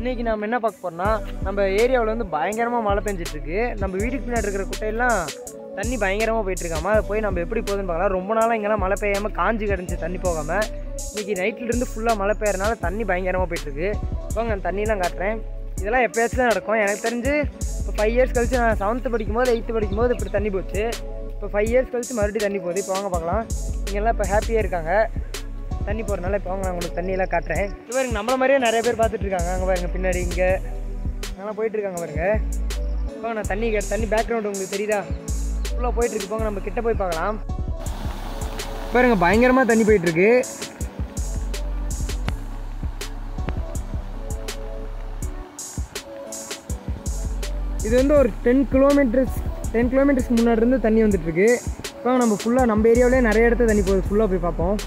இன்றைக்கி நம்ம என்ன பார்க்க போறோம்னா நம்ம ஏரியாவில் வந்து பயங்கரமாக மழை பெஞ்சிட்டு இருக்கு நம்ம வீட்டுக்கு பின்னாடி இருக்கிற குட்டையெல்லாம் தண்ணி பயங்கரமாக போயிட்டுருக்காமா அதை போய் நம்ம எப்படி போகுதுன்னு பார்க்கலாம் ரொம்ப நாளாக இங்கெல்லாம் மழை பெய்யாமல் காஞ்சி கிடந்துச்சு தண்ணி போகாமல் இன்றைக்கி நைட்லேருந்து ஃபுல்லாக மழை பெய்யறனால தண்ணி பயங்கரமாக போயிட்டுருக்கு வாங்க அந்த தண்ணியெலாம் காட்டுறேன் இதெல்லாம் எப்பயாச்சும் தான் நடக்கும் எனக்கு தெரிஞ்சு இப்போ ஃபைவ் இயர்ஸ் கழிச்சு நான் செவன்த்து படிக்கும்போது எயித்து படிக்கும்போது இப்படி தண்ணி போச்சு இப்போ ஃபைவ் இயர்ஸ் கழிச்சு மறுபடியும் தண்ணி போகுது இப்போ வாங்க பார்க்கலாம் இங்கெல்லாம் இப்போ ஹாப்பியாக இருக்காங்க தண்ணி போகிறனால இப்போ வாங்க நான் உங்களுக்கு தண்ணியெல்லாம் காட்டுறேன் இது பாருங்க நம்மள மாதிரியே நிறைய பேர் பார்த்துட்டு இருக்காங்க அங்கே பாருங்க பின்னாடி இங்கே அங்கெல்லாம் போயிட்டு இருக்காங்க பாருங்க போங்க நான் தண்ணி கே- தண்ணி பேக்ரவுண்ட் உங்களுக்கு தெரியுதா ஃபுல்லாக போயிட்டு இருக்கு போங்க நம்ம கிட்ட போய் பார்க்கலாம் பாருங்க பயங்கரமாக தண்ணி போயிட்டு இருக்கு இது வந்து ஒரு டென் கிலோமீட்டர்ஸ் டென் கிலோமீட்டர்ஸ்க்கு முன்னாடி இருந்து தண்ணி வந்துட்டு இருக்கு இப்போ நம்ம ஃபுல்லாக நம்ம ஏரியாவிலே நிறைய இடத்துல தண்ணி போகுது ஃபுல்லாக போய் பார்ப்போம்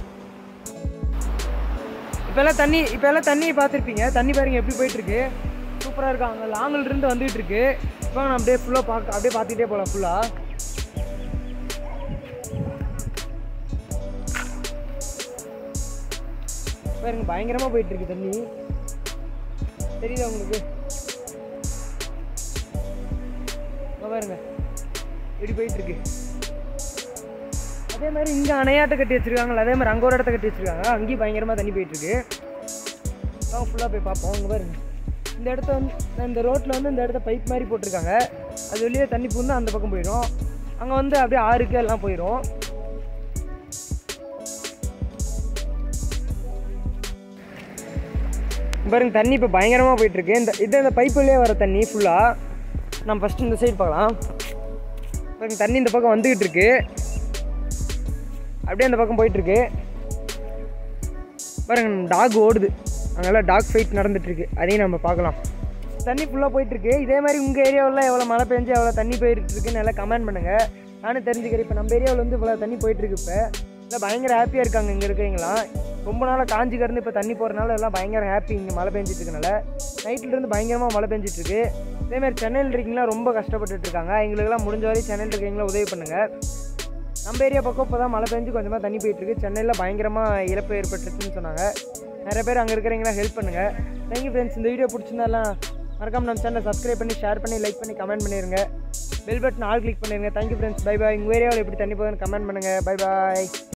இப்போல்லாம் தண்ணி இப்போல்லாம் தண்ணி பார்த்துருப்பீங்க தண்ணி பாருங்க எப்படி போயிட்டு இருக்கு சூப்பராக இருக்கு அங்கே லாங்கில் இருந்து வந்துகிட்டு இருக்கு இப்போ நம்ம அப்படியே ஃபுல்லாக பார்க்க அப்படியே பார்த்துக்கிட்டே போகலாம் ஃபுல்லாக பாருங்க பயங்கரமாக போயிட்டு இருக்கு தண்ணி தெரியுதா உங்களுக்கு இங்க பாருங்க எப்படி போயிட்டு இருக்கு அதே மாதிரி இங்கே அணையாட்டை கட்டி வச்சிருக்காங்கல்ல அதே மாதிரி அங்கே ஒரு இடத்த கட்டி வச்சிருக்காங்க அங்கேயும் பயங்கரமாக தண்ணி போயிட்டு இருக்கு வாங்க ஃபுல்லாக போய் பார்ப்போம் இங்கே பாருங்க இந்த இடத்த வந்து இந்த ரோட்டில் வந்து இந்த இடத்த பைப் மாதிரி போட்டிருக்காங்க அது வெளியே தண்ணி பூந்து அந்த பக்கம் போயிடும் அங்கே வந்து அப்படியே ஆறுக்கு எல்லாம் போயிடும் பாருங்க தண்ணி இப்போ பயங்கரமாக போயிட்டு இருக்கு இந்த இது இந்த பைப் வழியே வர தண்ணி ஃபுல்லாக நம்ம ஃபஸ்ட்டு இந்த சைடு பார்க்கலாம் பாருங்க தண்ணி இந்த பக்கம் வந்துக்கிட்டு இருக்கு அப்படியே அந்த பக்கம் போயிட்டு இருக்கு பாருங்க டாக் ஓடுது அங்கெல்லாம் டாக் ஃபைட் நடந்துட்டு இருக்கு அதையும் நம்ம பார்க்கலாம் தண்ணி ஃபுல்லாக போயிட்டு இருக்கு இதே மாதிரி உங்கள் ஏரியாவில் எவ்வளோ மழை பெஞ்சு எவ்வளோ தண்ணி போயிட்டு இருக்குன்னு எல்லாம் கமெண்ட் பண்ணுங்க நானும் தெரிஞ்சுக்கிறேன் இப்போ நம்ம ஏரியாவில் வந்து இவ்வளோ தண்ணி போயிட்டு இருக்கு இப்போ இல்லை பயங்கர ஹாப்பியாக இருக்காங்க இங்கே இருக்கிறவங்களாம் ரொம்ப நாளாக காஞ்சி கிடந்து இப்போ தண்ணி போகிறனால எல்லாம் பயங்கர ஹாப்பி இங்கே மழை பெஞ்சிட்டு இருக்கனால நைட்ல இருந்து பயங்கரமாக மழை பெஞ்சிட்டு இருக்கு இதே மாதிரி சென்னையில் இருக்கீங்களா ரொம்ப கஷ்டப்பட்டுட்டு இருக்காங்க எங்களுக்கெல்லாம் முடிஞ்ச வரையும் சென்னையில் இருக்கீங்களா உதவி பண்ணுங்கள் நம்ம ஏரியா பக்கம் இப்போ தான் மழை பெஞ்சு கொஞ்சமாக தண்ணி போயிட்டு இருக்கு சென்னையில் பயங்கரமாக இழப்பு ஏற்பட்டுருச்சுன்னு சொன்னாங்க நிறைய பேர் அங்கே இருக்கிறவங்களா ஹெல்ப் பண்ணுங்கள் தேங்க்யூ ஃப்ரெண்ட்ஸ் இந்த வீடியோ பிடிச்சிருந்தாலாம் மறக்காம நம்ம சேனலை சப்ஸ்கிரைப் பண்ணி ஷேர் பண்ணி லைக் பண்ணி கமெண்ட் பண்ணிடுங்க பெல் பட்டன் ஆல் கிளிக் பண்ணிடுங்க தேங்க்யூ ஃப்ரெண்ட்ஸ் பை பாய் உங்கள் ஏரியாவில் எப்படி தண்ணி போகுதுன்னு கமெண்ட் பண்ணுங்கள் பை பாய்